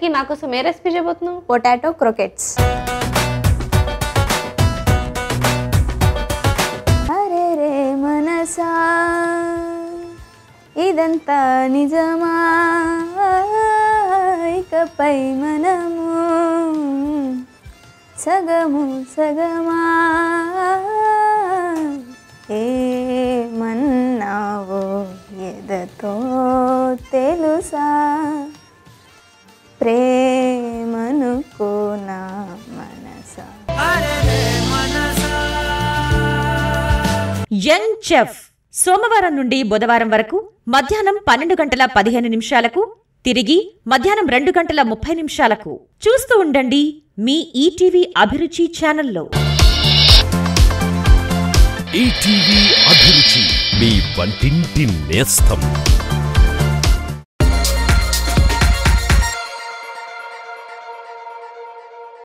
ఇంతకీ నా కోసం ఏ రెసిపీ చేయబోతున్నావు పొటాటో క్రొకెట్స్ అరే రే మనసా ఇదంతా నిజమా ఇకపై మనము సగము సగమా ఏమన్నావో ఎదతో తెలుసా ప్రేమనుకోనా మనసా యంగ్ చెఫ్ సోమవారం నుండి బుధవారం వరకు మధ్యాహ్నం పన్నెండు గంటల పదిహేను నిమిషాలకు తిరిగి మధ్యాహ్నం రెండు గంటల ముప్పై నిమిషాలకు చూస్తూ ఉండండి మీ ఈటీవీ అభిరుచి ఛానల్లో ఈటీవీ అభిరుచి మీ వంటింటి నేస్తం